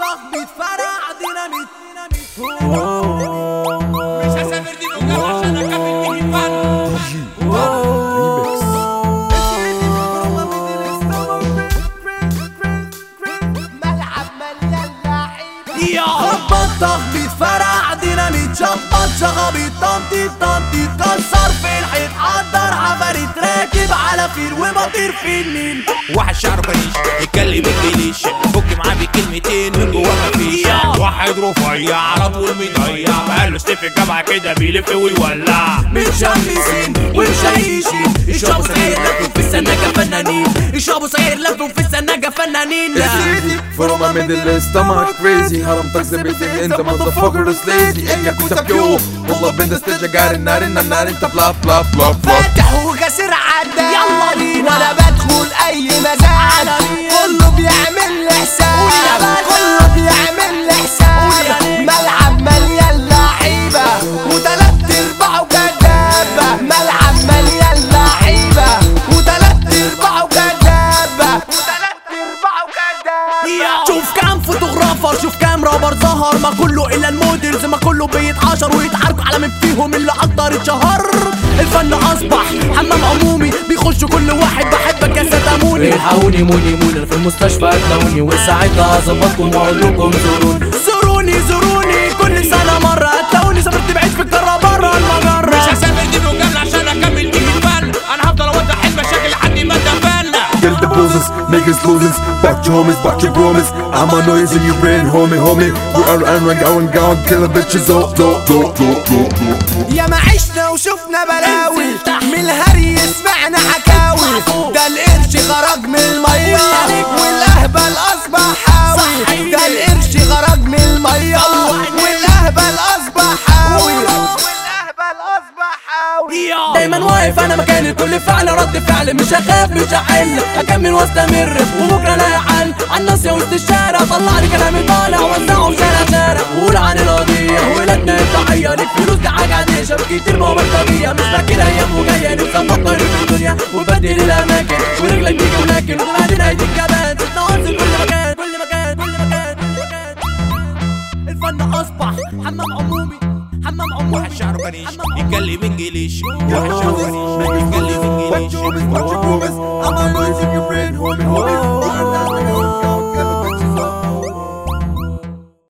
تخبيط فرع ديناميت مش هسافر دي مجال عشان اكمل فيه الفن ملعب مليان لعيبة يا هبط تخبيط فرع ديناميت شبط شغبيط تنطيط تنطيط كسر في الحيط حضر عفاريت راكب على فيل وبطير في النيل واحد شعره كريش يتكلم انجليش فك معاه بكلمتين من جواه مفيش واحد رفيع على طول مضيع بقاله ستيف الجامعة كده بيلف ويولع متشمسين ومشيشين يشربوا سجاير لفوا في السناجة فنانين يشربوا سجاير لفوا في السناجة فنانين From my middle list, I'm not crazy حرمتك زبيتي انت motherfucker is lazy اياك تبكيو والله بين ستيج قاعد النار ان النار انت بلا بلا بلا بلا فاتح وكسر عداد يلا بينا. ولا بدخل اي مزاد على مين؟ كله بيعمل لي حساب قول يا باشا. كله بيعمل لي قول يا حساب نجم. ملعب مليان لعيبة وتلات ارباعه كدابة ملعب مليان لعيبة وتلات ارباعه كدابة وتلات ارباعه كدابة شوف كام فوتوغرافر شوف كام رابر ظهر ما كله الا المودلز ما كله بيتعاشر ويتعاركوا على مين فيهم اللي اكتر اتشهر الفن اصبح حمام عمومي بيخش كل واحد بحبك يا ستاموني الحقوني موني موني أنا في المستشفى هتلاقوني وساعتها هظبطكم واقول لكم زوروني زوروني زوروني كل سنة مرة هتلاقوني سافرت بعيد في القارة برا مش المجرة هسافر دي مجال عشان اكمل فيه الفن انا هفضل اوضح المشاكل لحد ما اتفنى Get the bruises, niggas losing Back your homies, back your bromies I'm a noise in your brain, homie, homie We are and we're going, going Kill the bitches, oh, do, do, do, do, do يا ما عشنا وشفنا بلاوي انزل تحت. من الهري سمعنا حكاوي ده القرش خرج من المية والاهبل اصبح حاوي صحيح. ده القرش خرج من المية والاهبل اصبح حاوي والاهبل اصبح حاوي دايما واقف انا مكاني كل فعل رد فعل مش هخاف مش هحل اكمل واستمر وبكره لا يحل عن ناس يا وسط الشارع طلع لي كلامي طالع وزعه في شارع شارع قول عن القضيه ولادنا الضحيه ليك فلوس دي حاجه عاديه شباب كتير ما هو مرتبيه مش فاكر ايام وجايه نفسي افكر في الدنيا وبدل الاماكن ورجلك تيجي ولكن وبعدين هيدي الكبات تتنقل كل مكان كل مكان كل مكان كل مكان الفن اصبح حمام عمومي حمام عمومي واحد شعره كريش حمام عمومي. يتكلم انجليش واحد شعره كريش يتكلم Back انجليش your homies, back your bromies I'm a noise in your brain, homie, homie We are now going, going